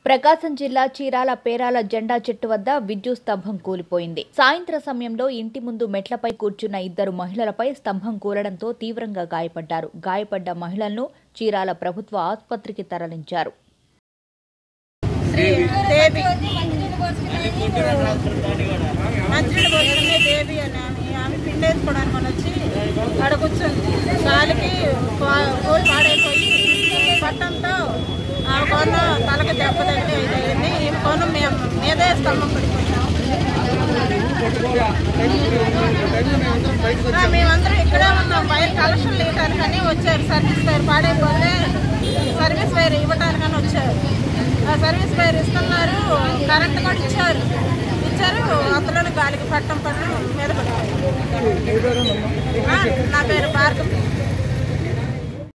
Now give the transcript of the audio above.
ప్రకాశం జిల్లా చీరాల పేరాల జెండా చెట్టు వద్ద విద్యుత్ స్తంభం కూలిపోయింది సాయంత్ర సమయంలో ఇంటి ముందు మెట్లపై కూర్చున్న ఇద్దరు మహిళలపై స్తంభం కూలడంతో తీవ్రంగా గాయపడ్డారు గాయపడ్డ మహిళలను చీరాల ప్రభుత్వ ఆసుపత్రికి తరలించారు శ్రీ దేవి మంచినీళ్ళు పోసుకునే దేవి అని ఆమె ఆమె పిండి వేసుకోవడానికి మనం వచ్చి అక్కడ కూర్చుంది గాలికి పా- పోయి పాడైపోయి పట్టంతో ఆ కొన తలకి దెబ్బ తగిలి ఇది అయింది ఈ కొన మేము మీదే స్తంభం పడిపోయాం ఆ, మేమందరం ఇక్కడే ఉన్నాం వైర్ కలెక్షన్ ఇవ్వడానికని వచ్చారు సర్వీస్ వైర్ పాడైపోతే సర్వీస్ వైర్ ఇవ్వడానికని వచ్చారు ఆ సర్వీస్ వైర్ ఇస్తున్నారు కరెంట్ కూడా ఇచ్చారు ఇచ్చారు అందులో గాలికి పట్టం పట్టం మీద పడిపోయింది. ఆ, నా పేరు భార్గవి